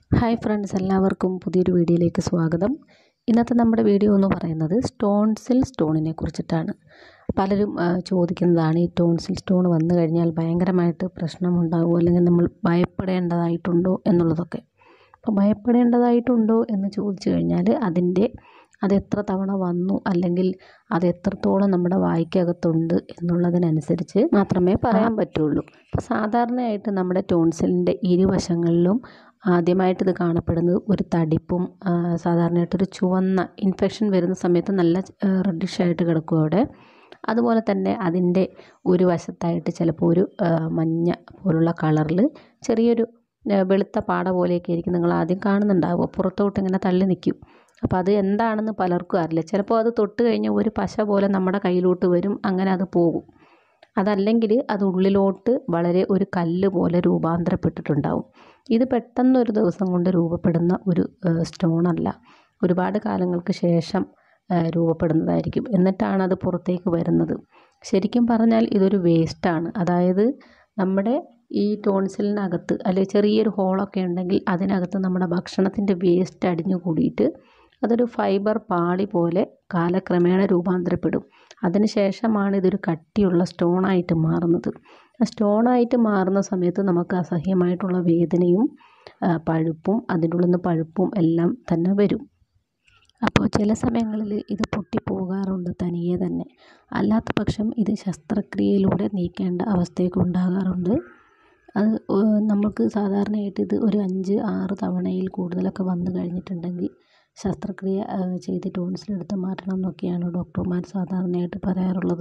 hi friends എല്ലാവർക്കും പുതിയൊരു വീഡിയോയിലേക്ക് സ്വാഗതം ഇന്നത്തെ നമ്മുടെ വീഡിയോ എന്ന് പറയുന്നത് സ്റ്റോൺസിൽ സ്റ്റോണിനെ കുറിച്ചിട്ടാണ് പലരും ആ, ചോദിക്കുന്നതാണ് ഈ ടോൺസിൽ സ്റ്റോൺ വന്നു കഴിഞ്ഞാൽ ഭയങ്കരമായിട്ട് പ്രശ്നമുണ്ടാകുമോ അല്ലെങ്കിൽ നമ്മൾ ഭയപ്പെടേണ്ടതായിട്ടുണ്ടോ എന്നുള്ളതൊക്കെ അപ്പോൾ ഭയപ്പെടേണ്ടതായിട്ടുണ്ടോ എന്ന് ചോദിച്ചു കഴിഞ്ഞാൽ അതിൻ്റെ അത് എത്ര തവണ വന്നു അല്ലെങ്കിൽ അത് എത്രത്തോളം നമ്മുടെ വായ്ക്കകത്തുണ്ട് എന്നുള്ളതിനനുസരിച്ച് മാത്രമേ പറയാൻ പറ്റുള്ളൂ അപ്പോൾ സാധാരണയായിട്ട് നമ്മുടെ ടോൺസിലിൻ്റെ ഇരുവശങ്ങളിലും ആദ്യമായിട്ട് ഇത് കാണപ്പെടുന്നത് ഒരു തടിപ്പും ആ, സാധാരണയായിട്ടൊരു ചുവന്ന ഇൻഫെക്ഷൻ വരുന്ന സമയത്ത് നല്ല റെഡിഷ് ആയിട്ട് കിടക്കും അവിടെ അതുപോലെ തന്നെ അതിൻ്റെ ഒരു വശത്തായിട്ട് ചിലപ്പോൾ ഒരു ആ, മഞ്ഞ പോലുള്ള കളറിൽ ചെറിയൊരു ആ, വെളുത്ത പാട പോലെയൊക്കെ ആയിരിക്കും നിങ്ങൾ ആദ്യം കാണുന്നുണ്ടാവുക പുറത്തോട്ട് ഇങ്ങനെ തള്ളി നിൽക്കും അപ്പോൾ അത് എന്താണെന്ന് പലർക്കും അറിയില്ല ചിലപ്പോൾ അത് തൊട്ട് കഴിഞ്ഞാൽ ഒരു പശ പോലെ നമ്മുടെ കയ്യിലോട്ട് വരും അങ്ങനെ അത് പോകും അതല്ലെങ്കിൽ അത് ഉള്ളിലോട്ട് വളരെ ഒരു കല്ല് പോലെ രൂപാന്തരപ്പെട്ടിട്ടുണ്ടാവും ഇത് പെട്ടെന്ന് ഒരു ദിവസം കൊണ്ട് രൂപപ്പെടുന്ന ഒരു സ്റ്റോണല്ല ഒരുപാട് കാലങ്ങൾക്ക് ശേഷം ആ, രൂപപ്പെടുന്നതായിരിക്കും എന്നിട്ടാണ് അത് പുറത്തേക്ക് വരുന്നത് ശരിക്കും പറഞ്ഞാൽ ഇതൊരു വേസ്റ്റാണ് അതായത് നമ്മുടെ ഈ ടോൺസിലിനകത്ത് അല്ലെങ്കിൽ ചെറിയൊരു ഹോളൊക്കെ ഉണ്ടെങ്കിൽ അതിനകത്ത് നമ്മുടെ ഭക്ഷണത്തിൻ്റെ വേസ്റ്റ് അടിഞ്ഞു കൂടിയിട്ട് അതൊരു ഫൈബർ പാളി പോലെ കാലക്രമേണ രൂപാന്തരപ്പെടും അതിനുശേഷമാണ് ഇതൊരു കട്ടിയുള്ള സ്റ്റോണായിട്ട് മാറുന്നത് ആ സ്റ്റോണായിട്ട് മാറുന്ന സമയത്ത് നമുക്ക് അസഹ്യമായിട്ടുള്ള വേദനയും ആ, പഴുപ്പും അതിൻ്റെ ഉള്ളിൽ നിന്ന് പഴുപ്പും എല്ലാം തന്നെ വരും അപ്പോൾ ചില സമയങ്ങളിൽ ഇത് പൊട്ടിപ്പോകാറുണ്ട് തനിയെ തന്നെ അല്ലാത്ത പക്ഷം ഇത് ശസ്ത്രക്രിയയിലൂടെ നീക്കേണ്ട അവസ്ഥയൊക്കെ ഉണ്ടാകാറുണ്ട് അത് ഏഹ് നമുക്ക് സാധാരണയായിട്ട് ഇത് ഒരു അഞ്ച് ആറ് തവണയിൽ കൂടുതലൊക്കെ വന്നു കഴിഞ്ഞിട്ടുണ്ടെങ്കിൽ ശസ്ത്രക്രിയ ഏഹ് ചെയ്ത് ടോൺസിലെടുത്ത് മാറ്റണം എന്നൊക്കെയാണ് ഡോക്ടർമാർ സാധാരണയായിട്ട് പറയാറുള്ളത്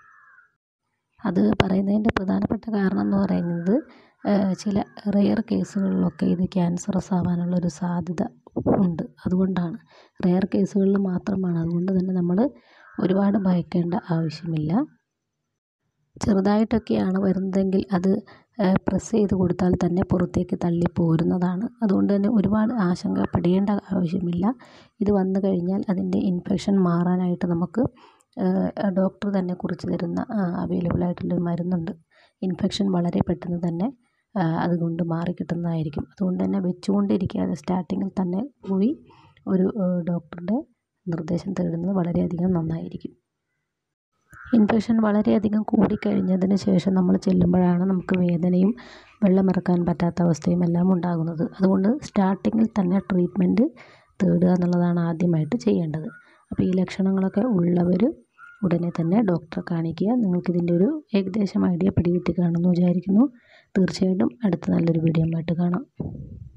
അത് പറയുന്നതിൻ്റെ പ്രധാനപ്പെട്ട കാരണം എന്ന് പറയുന്നത് ഏഹ് ചില റെയർ കേസുകളിലൊക്കെ ഇത് ക്യാൻസറസ് ആവാനുള്ള ഒരു സാധ്യത ഉണ്ട് അതുകൊണ്ടാണ് റെയർ കേസുകളിൽ മാത്രമാണ് അതുകൊണ്ട് തന്നെ നമ്മൾ ഒരുപാട് ഭയക്കേണ്ട ആവശ്യമില്ല ചെറുതായിട്ടൊക്കെയാണ് വരുന്നതെങ്കിൽ അത് പ്രസ് ചെയ്ത് കൊടുത്താൽ തന്നെ പുറത്തേക്ക് തള്ളി പോരുന്നതാണ് അതുകൊണ്ട് തന്നെ ഒരുപാട് ആശങ്കപ്പെടേണ്ട ആവശ്യമില്ല ഇത് വന്നു കഴിഞ്ഞാൽ അതിൻ്റെ ഇൻഫെക്ഷൻ മാറാനായിട്ട് നമുക്ക് ഡോക്ടർ തന്നെ കുറിച്ച് തരുന്ന അവൈലബിൾ ആയിട്ടുള്ളൊരു മരുന്നുണ്ട് ഇൻഫെക്ഷൻ വളരെ പെട്ടെന്ന് തന്നെ ആ, അതുകൊണ്ട് മാറിക്കിട്ടുന്നതായിരിക്കും അതുകൊണ്ട് തന്നെ വെച്ചുകൊണ്ടിരിക്കാതെ സ്റ്റാർട്ടിങ്ങിൽ തന്നെ പോയി ഒരു ഡോക്ടറുടെ നിർദ്ദേശം തേടുന്നത് വളരെയധികം നന്നായിരിക്കും ഇൻഫെക്ഷൻ വളരെയധികം കൂടിക്കഴിഞ്ഞതിന് ശേഷം നമ്മൾ ചെല്ലുമ്പോഴാണ് നമുക്ക് വേദനയും വെള്ളമിറക്കാൻ പറ്റാത്ത അവസ്ഥയും എല്ലാം ഉണ്ടാകുന്നത് അതുകൊണ്ട് സ്റ്റാർട്ടിങ്ങിൽ തന്നെ ട്രീറ്റ്മെൻറ്റ് തേടുക എന്നുള്ളതാണ് ആദ്യമായിട്ട് ചെയ്യേണ്ടത് അപ്പോൾ ഈ ലക്ഷണങ്ങളൊക്കെ ഉള്ളവർ ഉടനെ തന്നെ ഡോക്ടറെ കാണിക്കുക നിങ്ങൾക്കിതിൻ്റെ ഒരു ഏകദേശം ഐഡിയ പിടികിട്ടി കാണുമെന്ന് വിചാരിക്കുന്നു തീർച്ചയായിട്ടും അടുത്ത നല്ലൊരു വീഡിയോ ആയിട്ട് കാണാം